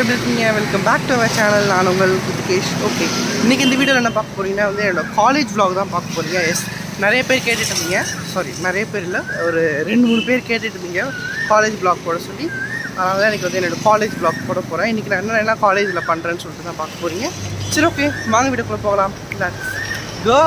எப்படி இருக்கீங்க welcome back to our channel நான் உங்கள் புதுகேஷ் ஓகே இன்றைக்கி இந்த வீடியோவில் என்ன பார்க்க போறீங்கன்னா வந்து என்னோட காலேஜ் vlog தான் பார்க்க போறீங்க எஸ் நிறைய பேர் கேட்டுட்டு இருந்தீங்க சாரி நிறைய பேர் இல்லை ஒரு ரெண்டு மூணு பேர் கேட்டுட்டு இருந்தீங்க காலேஜ் vlog போட சொல்லி அதனால தான் எனக்கு வந்து என்னோட காலேஜ் vlog போட போகிறேன் இன்றைக்கி நான் என்ன என்ன காலேஜில் பண்ணுறேன்னு சொல்லிட்டு தான் பார்க்க போகிறீங்க சரி ஓகே வாங்க வீடியோக்குள்ளே போகலாம் லெட்ஸ் கோ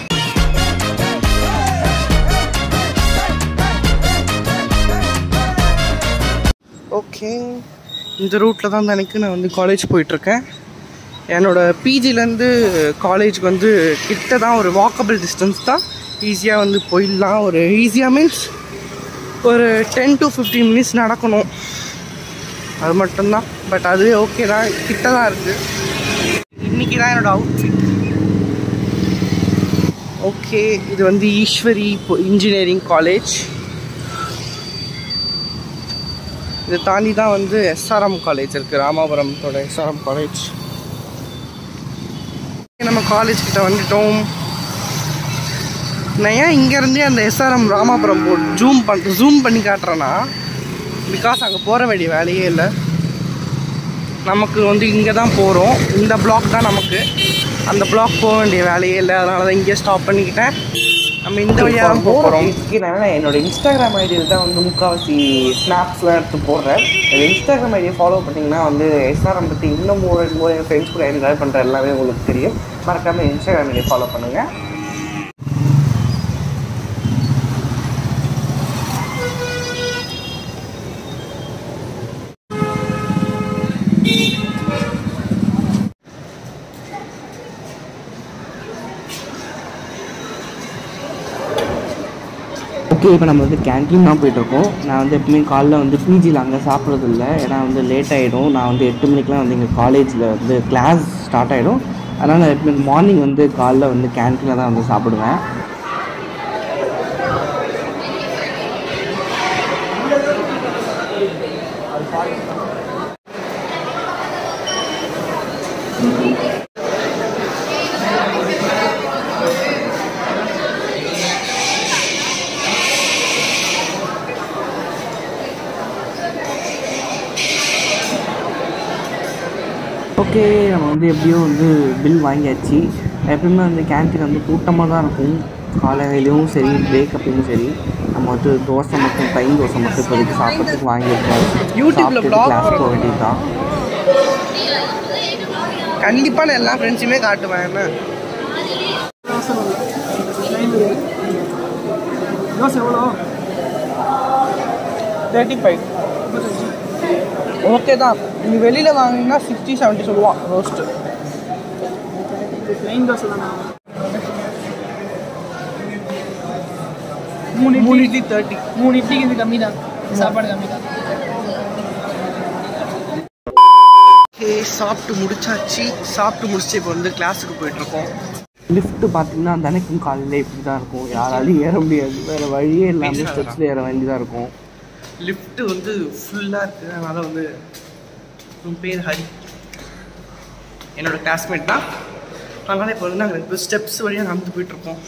ஓகே இந்த ரூட்டில் தான் எனக்கு நான் வந்து காலேஜ் போயிட்டுருக்கேன் என்னோடய பிஜிலேருந்து காலேஜ்க்கு வந்து கிட்ட தான் ஒரு வாக்கபிள் டிஸ்டன்ஸ் தான் ஈஸியாக வந்து போயிடலாம் ஒரு ஈஸியாக மீன்ஸ் ஒரு டென் டு ஃபிஃப்டீன் மினிட்ஸ் நடக்கணும் அது மட்டும்தான் பட் அது ஓகே தான் கிட்ட தான் இருக்குது இன்றைக்கி தான் என்னோடய அவுட்ஃபிட் ஓகே இது வந்து ஈஸ்வரி இன்ஜினியரிங் காலேஜ் இதை தாண்டி தான் வந்து எஸ்ஆர்எம் காலேஜ் இருக்குது ராமாபுரத்தோட எஸ்ஆர்எம் காலேஜ் நம்ம காலேஜ் கிட்ட வந்துட்டோம் நான் ஏன் இங்கேருந்தே அந்த எஸ்ஆர்எம் ராமாபுரம் போ ஜூம் பண் ஜூம் பண்ணி காட்டுறேன்னா பிகாஸ் அங்கே போகிற வேண்டிய வேலையே இல்லை நமக்கு வந்து இங்கே தான் போகிறோம் இந்த பிளாக் தான் நமக்கு அந்த பிளாக் போக வேண்டிய வேலையே இல்லை அதனால தான் இங்கே ஸ்டாப் பண்ணிக்கிட்டேன் நம்ம இந்த வழியாக தான் போக போகிறோம் நான் என்னோட இன்ஸ்டாகிராம் ஐடியில் தான் வந்து முக்கால்வாசி ஸ்னாப்ஸ்லாம் எடுத்து போடுறேன் அந்த இன்ஸ்டாகிராம் ஐடியை ஃபாலோ பண்ணிங்கன்னா வந்து எஸ்ஆர்எம் பற்றி இன்னும் மூணு மூணு என் ஃப்ரெண்ட்ஸ் கூட என்ஜாய் பண்ணுற எல்லாமே உங்களுக்கு தெரியும் மறக்காமல் இன்ஸ்டாகிராம் ஐடியை ஃபாலோ பண்ணுங்கள் ஓகே இப்போ நம்ம வந்து கேன்டீன் தான் போயிட்டுருக்கோம் நான் வந்து எப்பவுமே காலைல வந்து பிஜியில் அங்கே சாப்பிட்றது இல்லை ஏன்னா வந்து லேட் ஆகிடும் நான் வந்து எட்டு மணிக்கெலாம் வந்து எங்கள் காலேஜில் வந்து கிளாஸ் ஸ்டார்ட் ஆகிடும் அதனால் நான் எப்பவுமே மார்னிங் வந்து காலைல வந்து கேன்டீனில் தான் வந்து சாப்பிடுவேன் ஓகே நம்ம வந்து எப்படியோ வந்து பில் வாங்கியாச்சு எப்பயுமே வந்து கேன்டீன் வந்து கூட்டமாக தான் இருக்கும் காலையிலையும் சரி பிரேக் அப்பயும் சரி நம்ம வந்து தோசை மட்டும் டைம் தோசை மட்டும் இப்போதைக்கு சாப்பிட்றதுக்கு வாங்கியிருக்கோம் யூடியூப்ல சாப்பிட்டுட்டு vlog கிளாஸ் போக வரும். வேண்டியது தான் கண்டிப்பாக நான் எல்லா ஃப்ரெண்ட்ஸுமே காட்டுவேன் என்ன தோசை எவ்வளோ தேர்ட்டி ஃபைவ் ஓகே தான் நீ வெளியில் வாங்கினா சிக்ஸ்டி செவன்ட்டி சொல்லுவான் ரோஸ்ட்டு ப்ளைன் தோசை தானே மூணு மூணு இட்லி இட்லி தேர்ட்டி மூணு இட்லிக்கு இது கம்மி தான் சாப்பாடு கம்மி தான் ஓகே சாப்பிட்டு முடிச்சாச்சு சாப்பிட்டு முடிச்சு இப்போ வந்து கிளாஸுக்கு போயிட்டுருக்கோம் லிஃப்ட்டு பார்த்தீங்கன்னா தினைக்கும் காலையில் இப்படி தான் இருக்கும் யாராலையும் ஏற முடியாது வேறு வழியே இல்லாமல் ஸ்டெப்ஸில் ஏற வேண்டியதாக இருக்கும் லிஃப்ட்டு வந்து ஃபுல்லாக இருக்குது அதனால் வந்து உன் பேர் ஹரி என்னோட கிளாஸ்மேட் தான் அதனால் இப்போ வந்து நாங்கள் இப்போ ஸ்டெப்ஸ் வழியாக நடந்து போயிட்டுருக்கோம்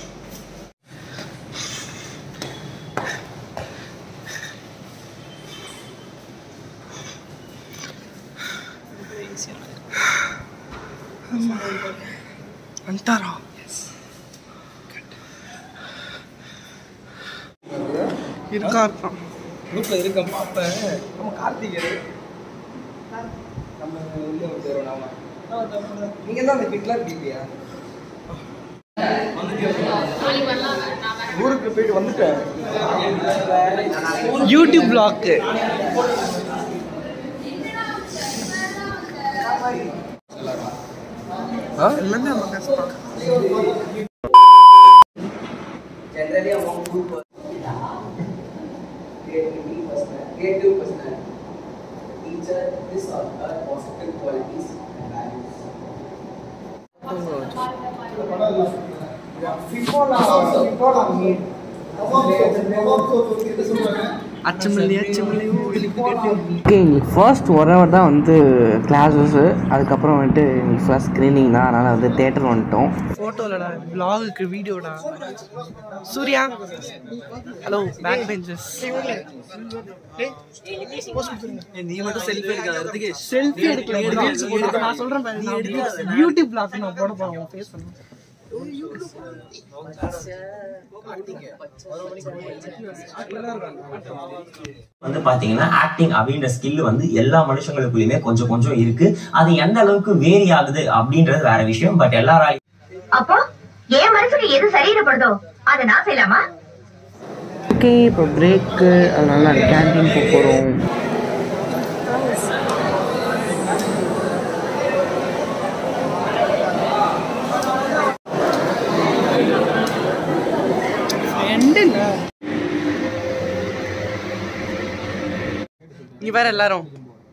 வந்துட்டாரா இருக்கா இருக்கான் குரூப்பில் இருக்க பார்ப்பேன் நம்ம கார்த்திகேயன் நம்ம வந்து ஒரு நாம நீங்கள் தான் அந்த ஹிட்லர் டிபியா ஊருக்கு போயிட்டு வந்துட்டேன் யூடியூப் பிளாக்கு எல்லாமே நம்ம கஷ்டம் generally among group creativity personal creative personality teacher this or her positive qualities and values Before now, before now, meet. அச்சமில்லை அச்சமில்லை ஓகே எங்களுக்கு ஃபர்ஸ்ட் ஒரு ஹவர் தான் வந்து கிளாஸஸ்ஸு அதுக்கப்புறம் வந்துட்டு எங்களுக்கு ஃபர்ஸ்ட் ஸ்க்ரீனிங் தான் அதனால் வந்து தேட்டர் வந்துட்டோம் ஃபோட்டோலடா vlogக்கு வீடியோடா சூர்யா ஹலோ பேக் பெஞ்சஸ் நீ மட்டும் செல்ஃபி எடுக்காததுக்கு செல்ஃபி எடுக்கல நான் சொல்றேன் பாரு, நான் யூடியூப் vlog நான் போட போறேன் உன் face பண்ணு. வந்து பாத்தீங்கன்னா ஆக்டிங் அப்படின்ற ஸ்கில் வந்து எல்லா மனுஷங்களுக்குள்ளயுமே கொஞ்சம் கொஞ்சம் இருக்கு அது எந்த அளவுக்கு வேரி ஆகுது அப்படின்றது வேற விஷயம் பட் எல்லாராலையும் அப்போ என் மனசுக்கு எது சரீரப்படுதோ அதை நான் செய்யலாமா ஓகே இப்போ பிரேக்கு அதனால நாங்கள் கேன்டீன் போக போகிறோம் இங்க வேற எல்லாரும்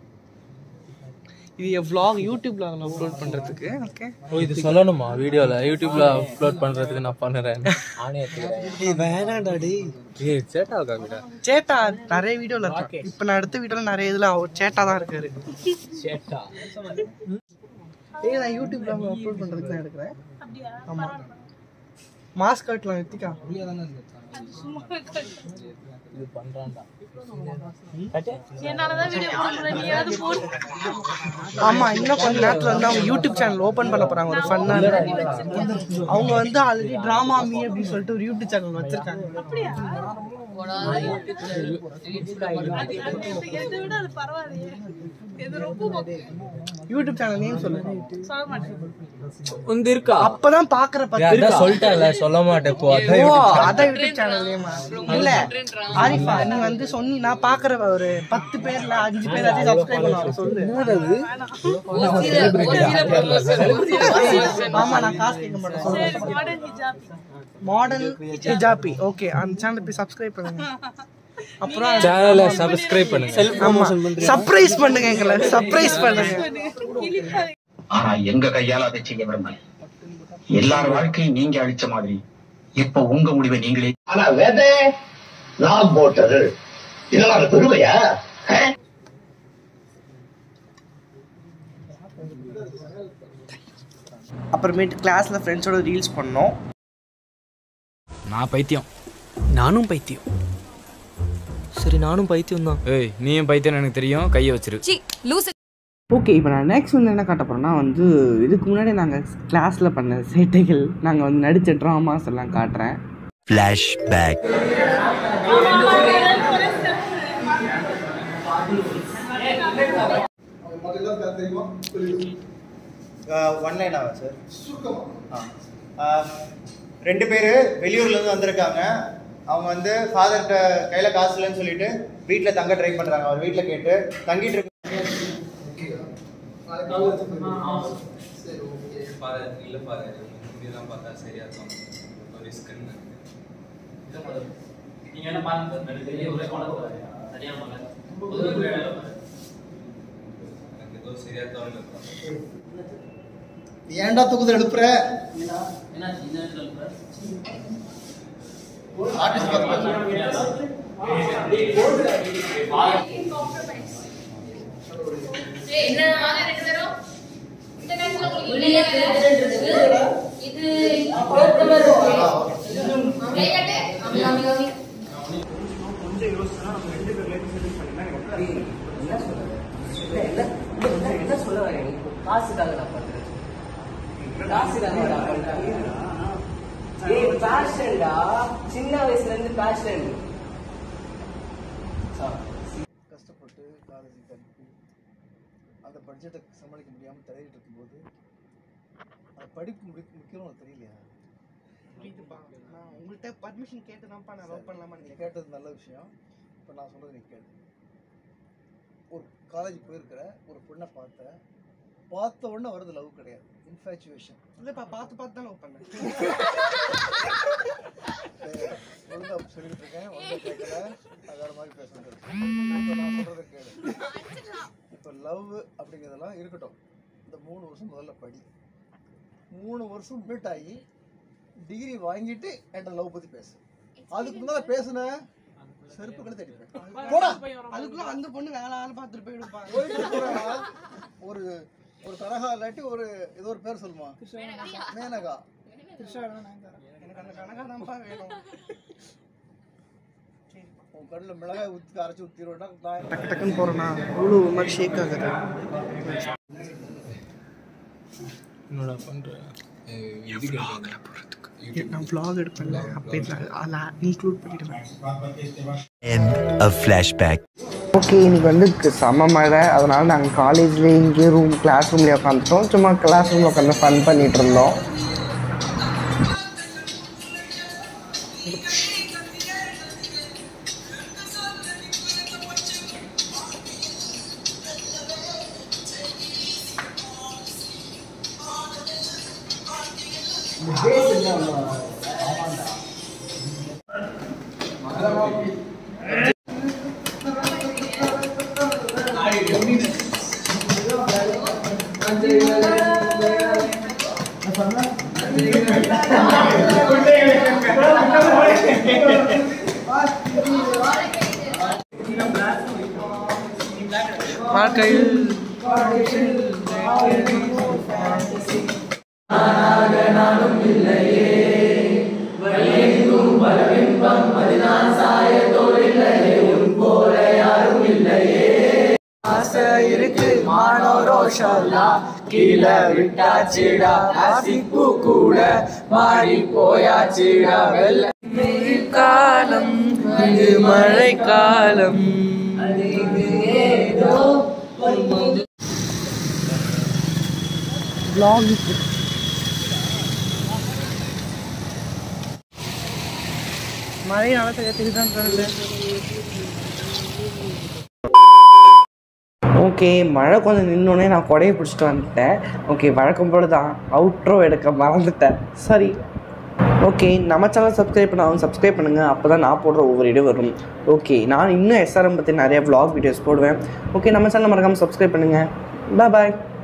இது என் vlog யூடியூப்ல அப்லோட் பண்றதுக்கு ஓகே ஓ இது சொல்லணுமா வீடியோல யூடியூப்ல அப்லோட் பண்றதுக்கு நான் பண்ணுறேன் நானே எடுத்துக்கிறேன் வேணாண்டா டேய் ஏய் சேட்டா காமிடா சேட்டா நிறைய வீடியோல இருக்கு இப்ப நான் எடுத்த வீடியோல நிறைய இதுல அவர் சேட்டா தான் இருக்காரு சேட்டா ஏய் நான் யூடியூப்ல அப்லோட் பண்றதுக்கு தான் எடுக்கிறேன் ஆமா மாஸ்க் கட்டலாம் எத்திக்கா இது பண்றான்டா என்னாலதான் வீடியோ போட முடியல நீயாவது போடு ஆமா இன்னும் கொஞ்ச நேரத்துல வந்து அவங்க யூடியூப் சேனல் ஓபன் பண்ண போறாங்க ஒரு ஃபன்னா அவங்க வந்து ஆல்ரெடி டிராமா மீ அப்படின்னு சொல்லிட்டு ஒரு யூடியூப் சேனல் வச்சிருக்காங்க இதை விட அது பரவாயில்லையே இது ரொம்ப யூடியூப் சேனல் நேம் சொல்லு சொல்ல மாட்டேன் வந்து இருக்கா அப்பதான் பாக்குற பத்து அதான் சொல்லிட்டேன்ல சொல்ல மாட்டேன் இப்போ அதான் ஓ அதான் யூடியூப் சேனல் நேமா இல்ல ஆரிஃபா நீ வந்து சொன்னி நான் பாக்குற ஒரு பத்து பேர்ல அஞ்சு பேர் அஞ்சு சப்ஸ்கிரைப் பண்ணுவாங்க சொல்லு ஆமா நான் காசு கேட்க மாட்டேன் சொல்லு மாடர்ன் ஹிஜாபி மாடர்ன் ஹிஜாபி ஓகே அந்த சேனல் போய் சப்ஸ்கிரைப் பண்ணுங்க அப்புறம் சேனலை சப்ஸ்கிரைப் பண்ணுங்க ஆமா சர்ப்ரைஸ் பண்ணுங்க எங்களை சர்ப்ரைஸ் பண்ணுங்க ஆனா எங்க கையால அதை செய்ய விரும்பல எல்லார் வாழ்க்கையும் நீங்க அழிச்ச மாதிரி இப்ப உங்க முடிவை நீங்களே ஆனா விதை நான் போட்டது இதெல்லாம் பெருமையா அப்புறமேட்டு கிளாஸ்ல ஃப்ரெண்ட்ஸோட ரீல்ஸ் பண்ணோம் நான் பைத்தியம் நானும் பைத்தியம் சரி நானும் பைத்தியம் தான் ஏய் நீயும் பைத்தியம் எனக்கு தெரியும் கையை வச்சிரு ஓகே இப்போ நான் நெக்ஸ்ட் வந்து என்ன காட்ட போகிறேன்னா வந்து இதுக்கு முன்னாடி நாங்கள் கிளாஸில் பண்ண சேட்டைகள் நாங்கள் வந்து நடித்த ட்ராமாஸ் எல்லாம் காட்டுறேன் ஒன் லைனாவா சார் ரெண்டு பேர் வெளியூர்லேருந்து வந்திருக்காங்க அவங்க வந்து ஃபாதர்கிட்ட கையில் காசு இல்லைன்னு சொல்லிட்டு வீட்டில் தங்க ட்ரை பண்ணுறாங்க அவர் வீட்டில் கேட்டு தங்கிட்டு இருக்கு இல்ல பாரு இப்படிலாம் பார்த்தா சரியா இருக்கும் ஒரு ரிஸ்க்குன்னு எனக்கு ஏதோ சரியா தோணல ஏன்டா தூக்குதல் எழுப்புற ஆர்டிஸ்ட் என்ன சொல்ல வரேன் காசுக்காக நான் பண்ணுறேன் காசுக்காக நான் பண்ணுறேன் ஏய் பேஷன்டா சின்ன வயசுல இருந்து பேஷன் கஷ்டப்பட்டு காலேஜுக்கு அனுப்பி அந்த பட்ஜெட்டை சமாளிக்க முடியாமல் தடையிட்டு இருக்கும்போது அந்த படிப்பு முடி முக்கியம் உனக்கு தெரியலையா புரியுதுப்பா நான் உங்கள்கிட்ட பர்மிஷன் கேட்டு தான்ப்பா நான் லவ் பண்ணலாமா நீ கேட்டது நல்ல விஷயம் இப்போ நான் சொல்றது நீ கேளு ஒரு காலேஜ் போயிருக்கிற ஒரு பொண்ணை பார்த்த பார்த்த உடனே வருது லவ் கிடையாது இன்ஃபேச்சுவேஷன் இல்லப்பா பார்த்து பார்த்து தான் லவ் பண்ணேன் ஒழுங்கா சொல்லிட்டு இருக்கேன் ஒழுங்கா கேட்கல அது வேற மாதிரி பேசுறது இப்போ நான் சொல்றதை கேளு இப்போ லவ் அப்படிங்கிறதெல்லாம் இருக்கட்டும் இந்த மூணு வருஷம் முதல்ல படி மூணு வருஷம் மீட் ஆகி டிகிரி வாங்கிட்டு என்கிட்ட லவ் பற்றி பேசு அதுக்கு முன்னாடி பேசுன செருப்பு கழுத்து அடிப்பேன் போடா அதுக்குள்ள அந்த பொண்ணு வேலை ஆள் பார்த்துட்டு போயிடுப்பா போயிட்டு போறா. ஒரு ஒரு கனகா இல்லாட்டி ஒரு ஏதோ ஒரு பேர் சொல்லுமா மேனகா எனக்கு அந்த கணக்கா தான்ப்பா வேணும் உன் கண்ணுல மிளகாய் ஊற்றி அரைச்சி ஊற்றிடுவேன்னா நான் டக்கு டக்குன்னு போறேன்னா அவ்வளோ ஒரு மாதிரி ஷேக் ஆகுது என்னடா பண்ற நான் vlog எடுப்பேன்ல அப்போ இதில் அதில் இன்க்ளூட் பண்ணிடுவேன் End of flashback. ஓகே இன்னைக்கு வந்து க- செம மழை அதனால நாங்கள் காலேஜ்லேயே இங்கேயே ரூம் கிளாஸ் ரூம்லேயே உட்காந்துட்டோம் சும்மா கிளாஸ் ரூமில் உட்காந்து ஃபன் பண்ணிட்டு இருந்தோம் வாழ்க்கையில் ஆசை இருக்கு மானோ ரோஷல்லா கீழே விட்டாச்சுடா ஆசிப்பு கூட மாறி போயாச்சுடா வெள்ள காலம் இது மழை காலம் vlog மழையினால சரியா தெரியுதான் தருது ஓகே மழை கொஞ்சம் நின்னோடனே நான் கொடையை பிடிச்சிட்டு வந்துட்டேன் ஓகே வழக்கம் போல தான் அவுட்ரோ எடுக்க மறந்துட்டேன் சரி ஓகே நம்ம சேனல் சப்ஸ்கிரைப் பண்ணாலும் சப்ஸ்கிரைப் பண்ணுங்கள் அப்போ தான் நான் போடுற ஒவ்வொரு வீடியோ வரும் ஓகே நான் இன்னும் எஸ்ஆர்எம் பற்றி நிறைய vlog வீடியோஸ் போடுவேன் ஓகே நம்ம சேனல் மறக்காமல் சப்ஸ்கிரைப் பண்ணுங்கள் பாய்